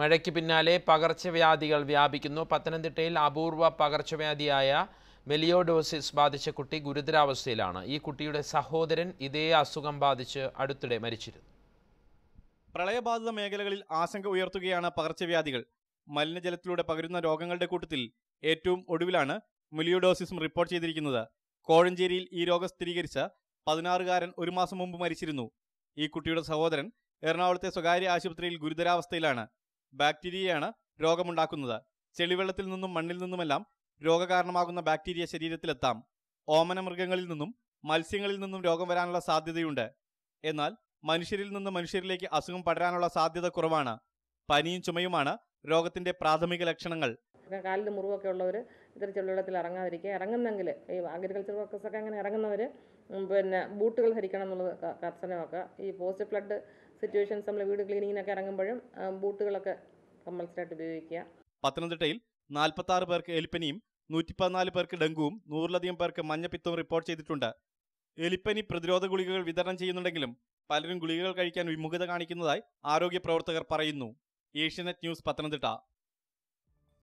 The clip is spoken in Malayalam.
മഴയ്ക്ക് പിന്നാലെ പകർച്ചവ്യാധികൾ വ്യാപിക്കുന്നു പത്തനംതിട്ടയിൽ അപൂർവ പകർച്ചവ്യാധിയായ മെലിയോഡോസിസ് ബാധിച്ച കുട്ടി ഗുരുതരാവസ്ഥയിലാണ് ഈ കുട്ടിയുടെ സഹോദരൻ ഇതേ അസുഖം ബാധിച്ച് അടുത്തിടെ മരിച്ചിരുന്നു പ്രളയബാധിത മേഖലകളിൽ ആശങ്ക ഉയർത്തുകയാണ് പകർച്ചവ്യാധികൾ മലിനജലത്തിലൂടെ പകരുന്ന രോഗങ്ങളുടെ കൂട്ടത്തിൽ ഏറ്റവും ഒടുവിലാണ് മുലിയോഡോസിസും റിപ്പോർട്ട് ചെയ്തിരിക്കുന്നത് കോഴഞ്ചേരിയിൽ ഈ രോഗം സ്ഥിരീകരിച്ച പതിനാറുകാരൻ ഒരു മാസം മുമ്പ് മരിച്ചിരുന്നു ഈ കുട്ടിയുടെ സഹോദരൻ എറണാകുളത്തെ സ്വകാര്യ ആശുപത്രിയിൽ ഗുരുതരാവസ്ഥയിലാണ് ബാക്ടീരിയയാണ് രോഗമുണ്ടാക്കുന്നത് ചെളിവെള്ളത്തിൽ നിന്നും മണ്ണിൽ നിന്നുമെല്ലാം രോഗകാരണമാകുന്ന ബാക്ടീരിയ ശരീരത്തിലെത്താം ഓമന മൃഗങ്ങളിൽ നിന്നും മത്സ്യങ്ങളിൽ നിന്നും രോഗം വരാനുള്ള സാധ്യതയുണ്ട് എന്നാൽ മനുഷ്യരിൽ നിന്ന് മനുഷ്യരിലേക്ക് അസുഖം പടരാനുള്ള സാധ്യത കുറവാണ് പനിയും ചുമയുമാണ് രോഗത്തിന്റെ പ്രാഥമിക ലക്ഷണങ്ങൾ കാലിൽ മുറിവൊക്കെ ഉള്ളവർ ഇത്തരം ചെളിവെള്ളത്തിൽ ഇറങ്ങാതിരിക്കുക ഇറങ്ങുന്നെങ്കിൽ ഈ അഗ്രികൾച്ചർ വർക്കേഴ്സൊക്കെ അങ്ങനെ ഇറങ്ങുന്നവർ പിന്നെ ബൂട്ടുകൾ ധരിക്കണം എന്നുള്ളത് ക- കർശനമാക്കുക ഈ പോസ്റ്റ് ഫ്ലഡ് സിറ്റുവേഷൻസ് നമ്മൾ വീട് ക്ലീനിങ്ങിനൊക്കെ ഇറങ്ങുമ്പോഴും ആ, ബൂട്ടുകളൊക്കെ കമ്പൽസറിയായിട്ട് ഉപയോഗിക്കുക പത്തനംതിട്ടയിൽ നാൽപ്പത്തി ആറ് പേർക്ക് എലിപ്പനിയും നൂറ്റി പതിനാല് പേർക്ക് ഡെങ്കുവും നൂറിലധികം പേർക്ക് മഞ്ഞപ്പിത്തവും റിപ്പോർട്ട് ചെയ്തിട്ടുണ്ട് എലിപ്പനി പ്രതിരോധ ഗുളികകൾ വിതരണം ചെയ്യുന്നുണ്ടെങ്കിലും പലരും ഗുളികകൾ കഴിക്കാൻ വിമുഖത കാണിക്കുന്നതായി ആരോഗ്യ പ്രവർത്തകർ പറയുന്നു ഏഷ്യനെറ്റ് ന്യൂസ് പത്തനംതിട്ട